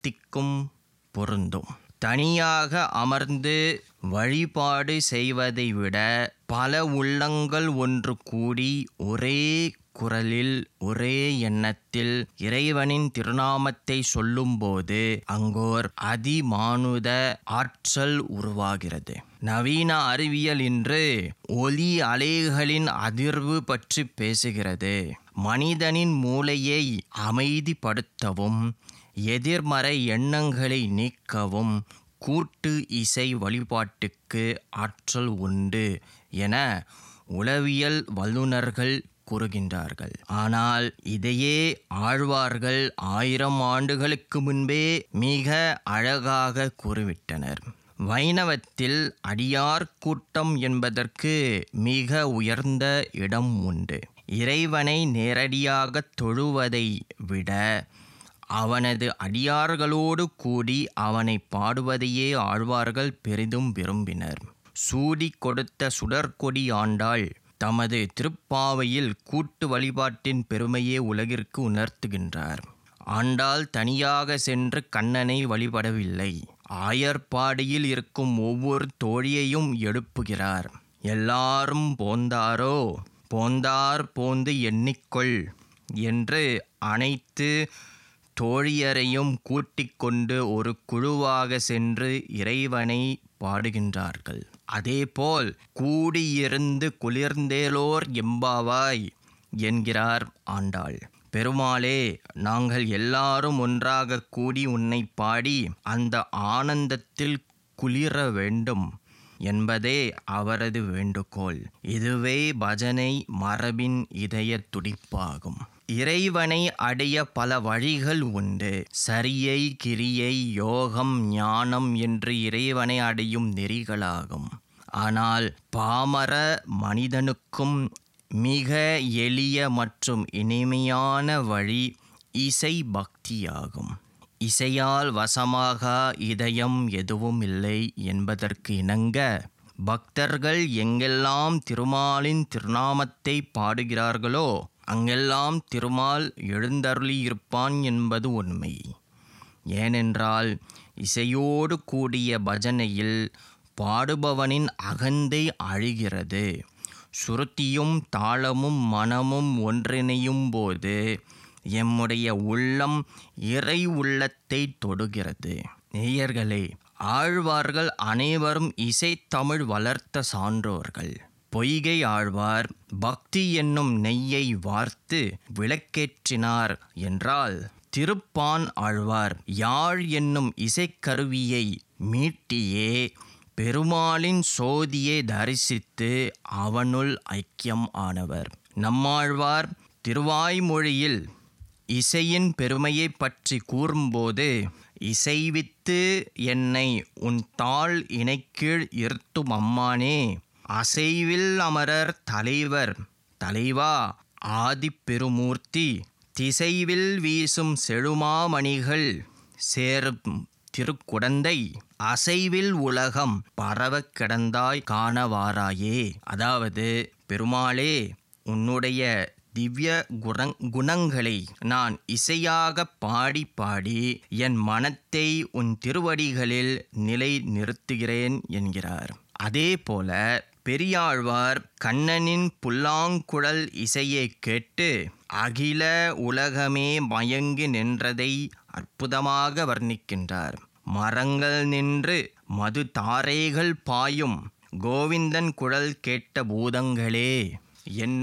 பக்திக்கும் பொருந்தும் தனியாக அமர்ந்து வழிபாடு செய்வதை விட பல உள்ளங்கள் ஒன்று கூடி ஒரே குரலில் ஒரே எண்ணத்தில் இறைவனின் திருநாமத்தை சொல்லும்போது அங்கோர் அதிமானுத ஆற்றல் உருவாகிறது நவீன அறிவியல் இன்று ஒலி அலைகளின் அதிர்வு பற்றி பேசுகிறது மனிதனின் மூளையை அமைதிப்படுத்தவும் எதிர்மறை எண்ணங்களை நீக்கவும் கூட்டு இசை வழிபாட்டுக்கு ஆற்றல் உண்டு என உளவியல் வல்லுநர்கள் கூறுகின்றார்கள் ஆனால் இதையே ஆழ்வார்கள் ஆயிரம் ஆண்டுகளுக்கு முன்பே மிக அழகாக கூறிவிட்டனர் வைணவத்தில் அடியார் கூட்டம் என்பதற்கு மிக உயர்ந்த இடம் உண்டு இறைவனை நேரடியாக தொழுவதை விட அவனது அடியார்களோடு கூடி அவனை பாடுவதையே ஆழ்வார்கள் பெரிதும் விரும்பினர் சூடி கொடுத்த சுடற்கொடி ஆண்டாள் தமது திருப்பாவையில் கூட்டு வழிபாட்டின் பெருமையே உலகிற்கு உணர்த்துகின்றார் ஆண்டாள் தனியாக சென்று கண்ணனை வழிபடவில்லை ஆயர்பாடியில் இருக்கும் ஒவ்வொரு தோழியையும் எழுப்புகிறார் எல்லாரும் போந்தாரோ போந்தார் போந்து எண்ணிக்கொள் என்று அனைத்து தோழியரையும் கூட்டிக் கொண்டு ஒரு குழுவாக சென்று இறைவனை பாடுகின்றார்கள் அதேபோல் கூடியிருந்து குளிர்ந்தேலோர் எம்பாவாய் என்கிறார் ஆண்டாள் பெருமாளே நாங்கள் எல்லாரும் ஒன்றாக கூடி உன்னை பாடி அந்த ஆனந்தத்தில் குளிர வேண்டும் என்பதே அவரது வேண்டுகோள் இதுவே பஜனை மரபின் இதய துடிப்பாகும் இறைவனை அடைய பல வழிகள் உண்டு சரியை கிரியை யோகம் ஞானம் என்று இறைவனை அடையும் நெறிகளாகும் ஆனால் பாமர மனிதனுக்கும் மிக எளிய மற்றும் இனிமையான வழி இசை பக்தியாகும் இசையால் வசமாக இதயம் எதுவும் இல்லை என்பதற்கு இணங்க பக்தர்கள் எங்கெல்லாம் திருமாலின் திருநாமத்தை பாடுகிறார்களோ அங்கெல்லாம் திருமால் எழுந்தருளியிருப்பான் என்பது உண்மை ஏனென்றால் இசையோடு கூடிய பஜனையில் பாடுபவனின் அகந்தை அழிகிறது சுருத்தியும் தாளமும் மனமும் ஒன்றிணையும் போது எம்முடைய உள்ளம் இறை உள்ளத்தை தொடுகிறது நேயர்களே ஆழ்வார்கள் அனைவரும் இசைத்தமிழ் வளர்த்த சான்றோர்கள் பொய்கை ஆழ்வார் பக்தி என்னும் நெய்யை வார்த்து விளக்கேற்றினார் என்றால் திருப்பான் ஆழ்வார் யாழ் என்னும் இசைக்கருவியை மீட்டியே பெருமாளின் சோதியை தரிசித்து அவனுள் ஐக்கியம் ஆனவர் நம்மாழ்வார் திருவாய்மொழியில் இசையின் பெருமையை பற்றி கூறும்போது இசைவித்து என்னை உன் தாள் இணைக்கீழ் இருத்தும் அம்மானே அசைவில் அமரர் தலைவர் தலைவா ஆதிப்பெருமூர்த்தி திசைவில் வீசும் செழுமாமணிகள் சேரும் திருக்குடந்தை அசைவில் உலகம் பரவக் கிடந்தாய் காணவாராயே அதாவது பெருமாளே உன்னுடைய திவ்ய குணங் குணங்களை நான் இசையாக பாடி பாடி என் மனத்தை உன் திருவடிகளில் நிலை நிறுத்துகிறேன் என்கிறார் அதே போல பெரியாழ்வார் கண்ணனின் புல்லாங்குழல் இசையை கேட்டு அகில உலகமே மயங்கி நின்றதை அற்புதமாக வர்ணிக்கின்றார் மரங்கள் நின்று மது தாரைகள் பாயும் கோவிந்தன் குழல் கேட்ட பூதங்களே என்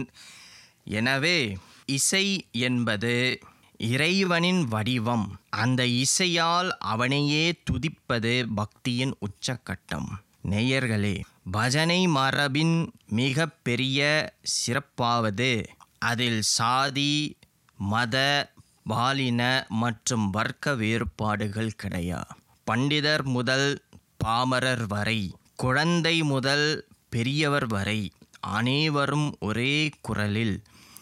எனவே இசை என்பது இறைவனின் வடிவம் அந்த இசையால் அவனையே துதிப்பது பக்தியின் உச்சக்கட்டம் நேயர்களே பஜனை மரபின் மிக பெரிய சிறப்பாவது அதில் சாதி மத பாலின மற்றும் வர்க்க வேறுபாடுகள் கிடையா பண்டிதர் முதல் பாமரர் வரை குழந்தை முதல் பெரியவர் வரை அனைவரும் ஒரே குரலில்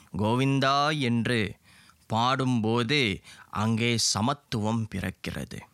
கோவிந்தா என்று பாடும்போது அங்கே சமத்துவம் பிறக்கிறது